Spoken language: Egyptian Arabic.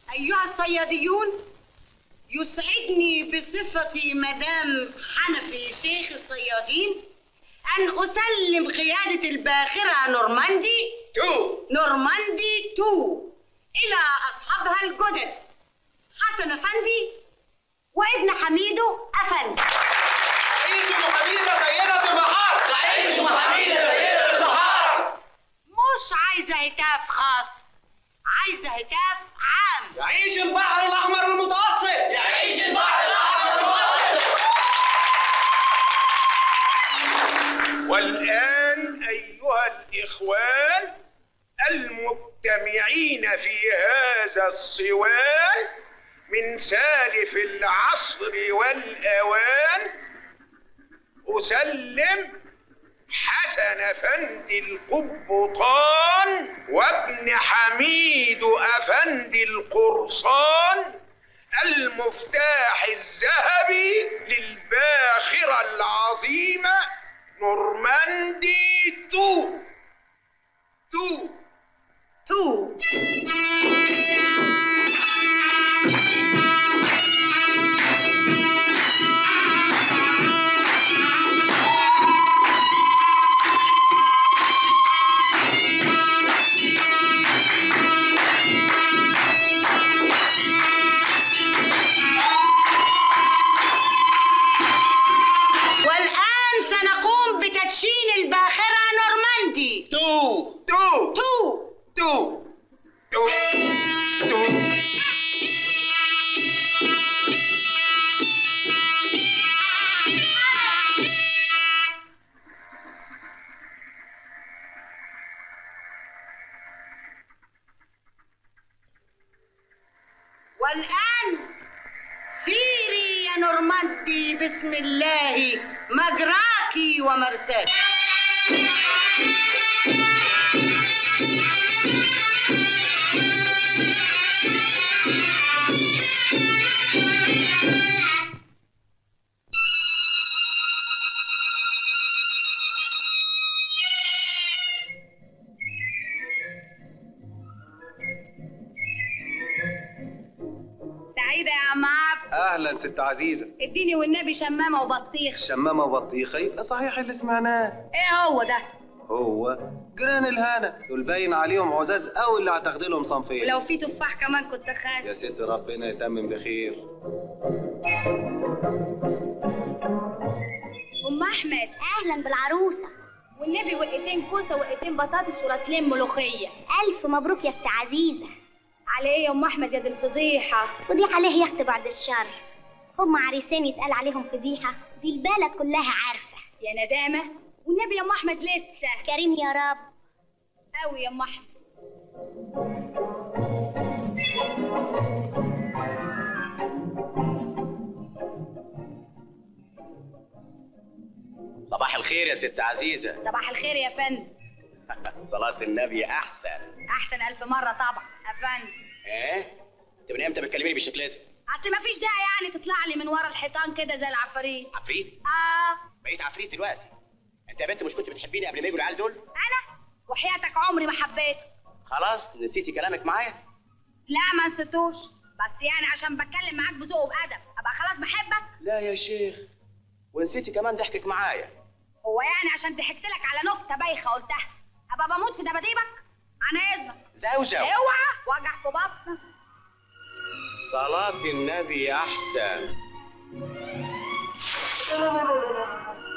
أيها الصياديون يسعدني بصفتي مدام حنفي شيخ الصيادين أن أسلم قيادة الباخرة نورماندي تو نورماندي تو إلى أصحابها الجدد حسن أفندي وابن حميدو أفندي تعيش حميدة سيدة البحار تعيش حميدة سيدة البحار مش عايزة هتاف خاص عايزة هتاف عام يعيش البحر الأحمر المتوسط يعيش البحر الأحمر المتوسط والآن أيها الإخوان المجتمعين في هذا الصوان من سالف العصر والأوان أسلم حسن أفندي القبطان وابن حميد أفندي القرصان المفتاح الذهبي للباخرة العظيمة نورماندي تو تو تو والآن سنقوم بتدشين الباخرة نورماندي تو تو تو تو تو تو والآن سيري يا نورماندي بسم الله مجراكي ومرساكي سعيدة يا عم عبد اهلا ست عزيزه اديني والنبي شمامة وبطيخ شمامه وبطيخه يبقى صحيح اللي سمعناه ايه هو ده هو جيران الهنا دول باين عليهم عزاز قوي اللي هتاخدي لهم صنفين ولو في تفاح كمان كنت خايف يا ست ربنا يتمم بخير ام احمد اهلا بالعروسه والنبي وقتين كوسه وقتين بطاطس وراتلين ملوخيه الف مبروك يا ست عزيزه على ايه يا ام احمد يا دي الفضيحه فضيحه ليه يا اختي بعد الشر هم عريسين يتقال عليهم فضيحه دي البلد كلها عارفه يا ندامه والنبي يا ام احمد لسه كريم يا رب قوي يا ام احمد صباح الخير يا ست عزيزه صباح الخير يا فندم صلاه النبي احسن احسن الف مره طبعا يا فندم ايه انت من امتى بتكلميني بالشكل ده اصل مفيش داعي يعني تطلع لي من ورا الحيطان كده زي العفاريت عفريت اه بقيت عفريت دلوقتي انت يا بنت مش كنت بتحبيني قبل ما يجوا العيال دول انا وحياتك عمري ما حبيته خلاص نسيتي كلامك معايا لا ما نسيتوش بس يعني عشان بتكلم معاك بذوق وبأدب ابقى خلاص بحبك لا يا شيخ ونسيتي كمان ضحكك معايا هو يعني عشان ضحكت لك على نكته بايخه قلتها ابقى بموت في دباديبك عن اذنك زوجة اوعى وجع في بطنك صلاة النبي أحسن